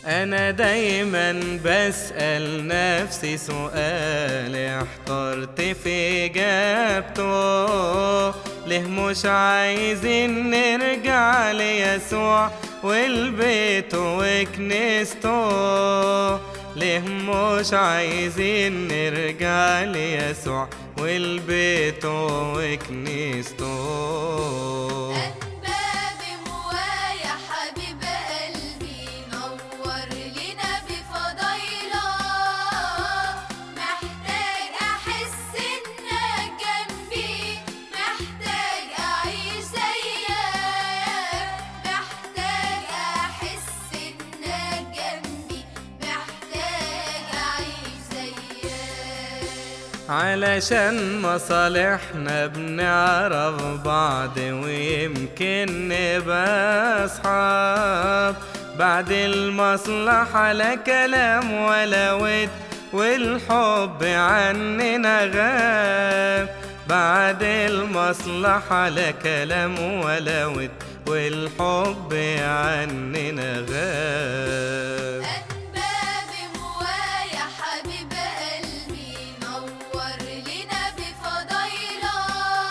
أنا دايما بسأل نفسي سؤال احترت في إجابته ليه مش عايزين نرجع ليسوع والبيت وكنيسته ليه مش عايزين نرجع ليسوع والبيت وكنيسته أنبابي موايا حبيب قلبي نور لنا بفضايله محتاج أحس إنك جنبي محتاج أعيش زيك محتاج أحس إنك جنبي محتاج أعيش زيك علشان مصالحنا بنعرف بعض ويمكن نبقى أصحاب بعد المصلحة لا كلام ولا ود والحب عننا غاب بعد المصلحة لا كلام ولا ود والحب عننا غاب أنبابي موايا حبيب قلبي نور لنا بفضايله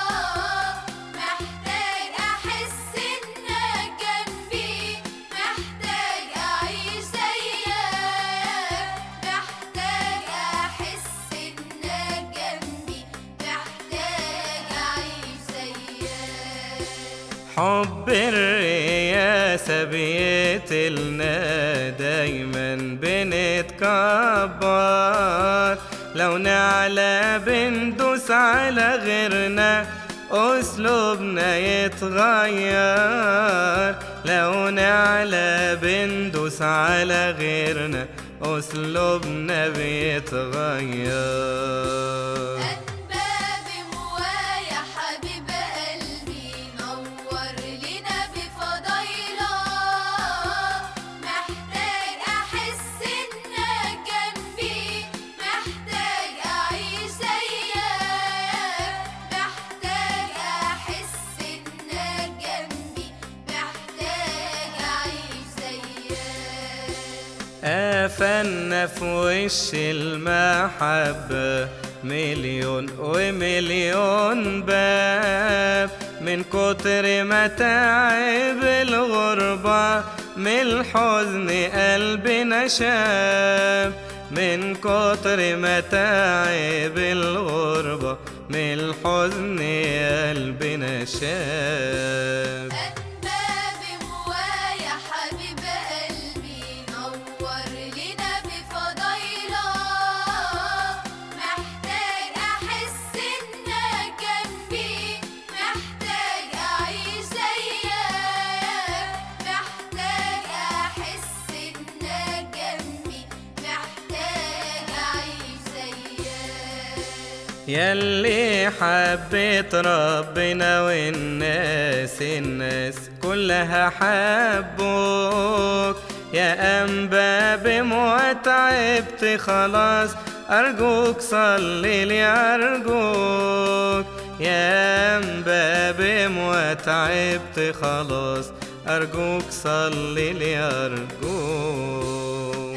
محتاج أحس إنك جنبي محتاج أعيش زيك محتاج أحس إنك جنبي محتاج أعيش زيك حب الرياسة بيقتلنا دايما بنتكبر لو نعلى بندوس على غيرنا أسلوبنا يتغير لو نعلى بندوس على غيرنا أسلوبنا بيتغير أنبابي موايا حبيب قلبي نور لنا بفضايله محتاج أحس إنك جنبي محتاج أعيش زيك محتاج أحس إنك جنبي محتاج أعيش زيك قفلنا في وش المحبة مليون ومليون باب من كتر ما تعب الغربة من الحزن قلبنا شاب من كتر ما تعب الغربة من الحزن قلبنا شاب أنبابي موايا حبيب قلبي نور لنا بفضايله محتاج أحس إنك جنبي محتاج أعيش زيك محتاج أحس إنك جنبي محتاج أعيش زيك يلي حبيت ربنا والناس الناس كلها حبوك يا أنباب وتعبت خلاص أرجوك صلي لي أرجوك يا أنباب وتعبت خلاص أرجوك صلي لي أرجوك